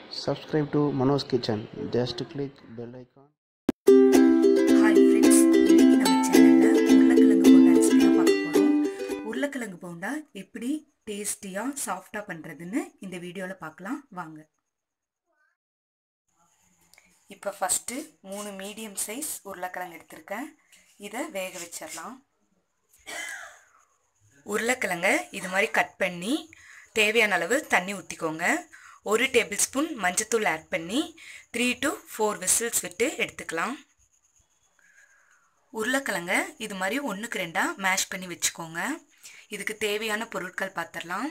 Subscribe to Manoj Kitchen. Just click bell icon. Hi friends இன்னைக்கு நம்ம சேனலில் உருளைக்கிழங்கு போண்டா ரெசிபி தான் பார்க்க போகிறோம் உருளைக்கிழங்கு போண்டா எப்படி டேஸ்டியாக சாஃப்டாக பண்ணுறதுன்னு இந்த வீடியோவில் பார்க்கலாம் வாங்க இப்போ ஃபஸ்ட்டு மூணு மீடியம் சைஸ் உருளைக்கிழங்கு எடுத்திருக்கேன் இதை வேக வச்சிடலாம் உருளைக்கிழங்க இது மாதிரி கட் பண்ணி தேவையான அளவு தண்ணி ஊற்றிக்கோங்க ஒரு டேபிள் ஸ்பூன் மஞ்சத்தூள் ஆட் பண்ணி த்ரீ டு ஃபோர் விசில்ஸ் விட்டு எடுத்துக்கலாம் உருளைக்கிழங்க இது மாதிரி ஒன்றுக்கு ரெண்டாக மேஷ் பண்ணி வச்சுக்கோங்க இதுக்கு தேவையான பொருட்கள் பார்த்துடலாம்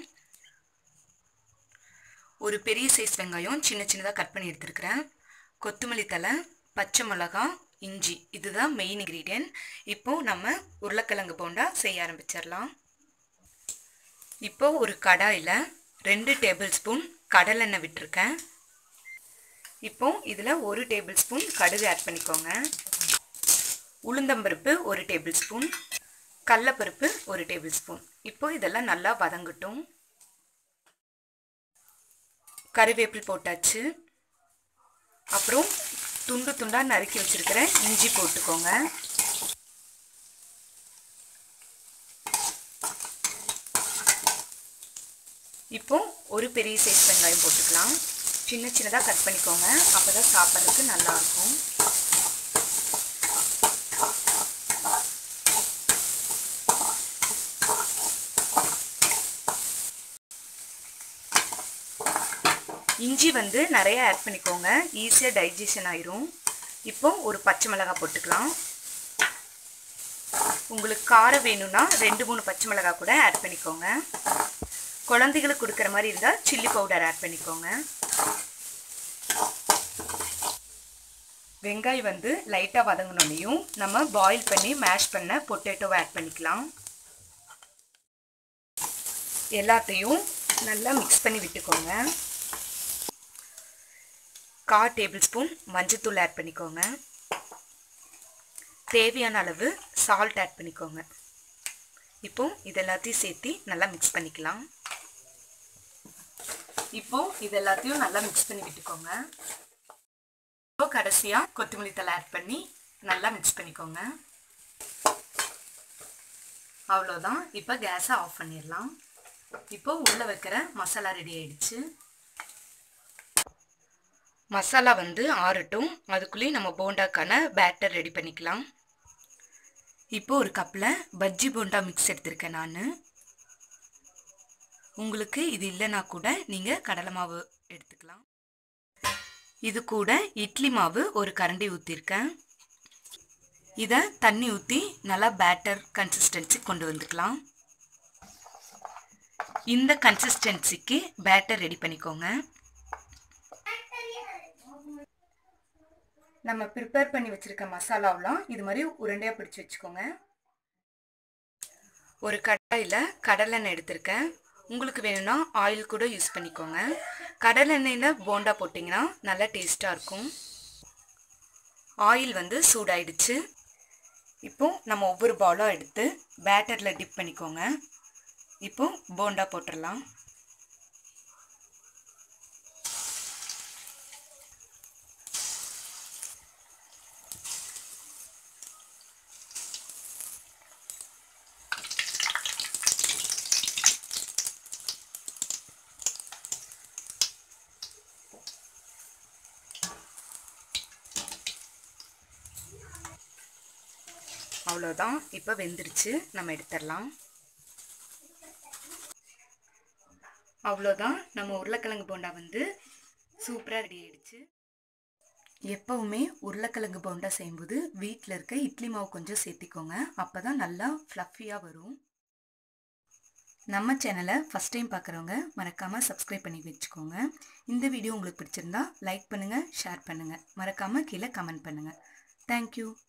ஒரு பெரிய சைஸ் வெங்காயம் சின்ன சின்னதாக கட் பண்ணி எடுத்துருக்கிறேன் கொத்தமல்லி தலை பச்சை மிளகாய் இஞ்சி இதுதான் மெயின் இன்க்ரீடியன்ட் இப்போ நம்ம உருளைக்கிழங்கு போண்டா செய்ய ஆரம்பிச்சிடலாம் இப்போ ஒரு கடாயில் ரெண்டு டேபிள் ஸ்பூன் கடலெண்ணெய் விட்டுருக்கேன் இப்போ இதில் ஒரு டேபிள் ஸ்பூன் கடுகு ஆட் பண்ணிக்கோங்க உளுந்தம்பருப்பு ஒரு டேபிள் ஸ்பூன் கடலப்பருப்பு ஒரு டேபிள் ஸ்பூன் இப்போ இதெல்லாம் நல்லா வதங்கட்டும் கறிவேப்பில் போட்டாச்சு அப்புறம் துண்டு துண்டாக நறுக்கி வச்சுருக்கிற இஞ்சி போட்டுக்கோங்க இப்போ ஒரு பெரிய சைஸ் வெங்காயம் போட்டுக்கலாம் சின்ன சின்னதாக கட் பண்ணிக்கோங்க அப்போ தான் சாப்பிட்றதுக்கு நல்லாயிருக்கும் இஞ்சி வந்து நிறைய ஆட் பண்ணிக்கோங்க ஈஸியாக டைஜஷன் ஆயிரும் இப்போ ஒரு பச்சை மிளகாய் போட்டுக்கலாம் உங்களுக்கு காரம் வேணும்னா ரெண்டு மூணு பச்சை மிளகாய் கூட ஆட் பண்ணிக்கோங்க குழந்தைகளுக்கு கொடுக்குற மாதிரி இருந்தால் சில்லி பவுடர் ஆட் பண்ணிக்கோங்க வெங்காயம் வந்து லைட்டாக வதங்கினோனையும் நம்ம பாயில் பண்ணி மேஷ் பண்ண பொட்டேட்டோவை ஆட் பண்ணிக்கலாம் எல்லாத்தையும் நல்லா மிக்ஸ் பண்ணி விட்டுக்கோங்க கா டேபிள் ஸ்பூன் மஞ்சத்தூள் ஆட் பண்ணிக்கோங்க தேவையான அளவு சால்ட் ஆட் பண்ணிக்கோங்க இப்போ இது எல்லாத்தையும் சேர்த்து நல்லா மிக்ஸ் பண்ணிக்கலாம் இப்போ இது எல்லாத்தையும் நல்லா மிக்ஸ் பண்ணி விட்டுக்கோங்க இப்போ கடைசியாக கொத்தமல்லி தலை ஆட் பண்ணி நல்லா மிக்ஸ் பண்ணிக்கோங்க அவ்வளோதான் இப்போ கேஸை ஆஃப் பண்ணிடலாம் இப்போ உள்ளே வைக்கிற மசாலா ரெடி ஆயிடுச்சு மசாலா வந்து ஆறட்டும் அதுக்குள்ளேயும் நம்ம போண்டாக்கான பேட்டர் ரெடி பண்ணிக்கலாம் இப்போ ஒரு கப்பில் பஜ்ஜி போண்டா மிக்ஸ் எடுத்திருக்கேன் நான் உங்களுக்கு இது இல்லைன்னா கூட நீங்கள் கடலை மாவு எடுத்துக்கலாம் இது கூட இட்லி மாவு ஒரு கரண்டி ஊற்றிருக்கேன் இதை தண்ணி ஊற்றி நல்லா பேட்டர் கன்சிஸ்டன்சி கொண்டு வந்துக்கலாம் இந்த கன்சிஸ்டன்சிக்கு பேட்டர் ரெடி பண்ணிக்கோங்க நம்ம ப்ரிப்பேர் பண்ணி வச்சுருக்க மசாலாவெலாம் இது மாதிரி உருண்டையாக பிடிச்சி வச்சுக்கோங்க ஒரு கடாயில் கடலெண்ணெய் எடுத்திருக்கேன் உங்களுக்கு வேணும்னா ஆயில் கூட யூஸ் பண்ணிக்கோங்க கடலெண்ணெயில் போண்டா போட்டிங்கன்னா நல்லா டேஸ்ட்டாக இருக்கும் ஆயில் வந்து சூடாயிடுச்சு இப்போ நம்ம ஒவ்வொரு பாலும் எடுத்து பேட்டரில் டிப் பண்ணிக்கோங்க இப்போ போண்டா போட்டுடலாம் அவ்வளோதான் இப்போ வெந்துருச்சு நம்ம எடுத்துடலாம் அவ்வளோதான் நம்ம உருளைக்கிழங்கு போண்டா வந்து சூப்பராக ரெடி ஆயிடுச்சு எப்போவுமே உருளைக்கிழங்கு போண்டா செய்யும்போது வீட்டில் இருக்க இட்லி மாவு கொஞ்சம் சேர்த்திக்கோங்க அப்போ தான் நல்லா ஃப்ளஃபியாக வரும் நம்ம சேனலை ஃபஸ்ட் டைம் பார்க்குறவங்க மறக்காமல் சப்ஸ்கிரைப் பண்ணி வச்சுக்கோங்க இந்த வீடியோ உங்களுக்கு பிடிச்சிருந்தா லைக் பண்ணுங்கள் ஷேர் பண்ணுங்கள் மறக்காமல் கீழே கமெண்ட் பண்ணுங்கள் தேங்க்யூ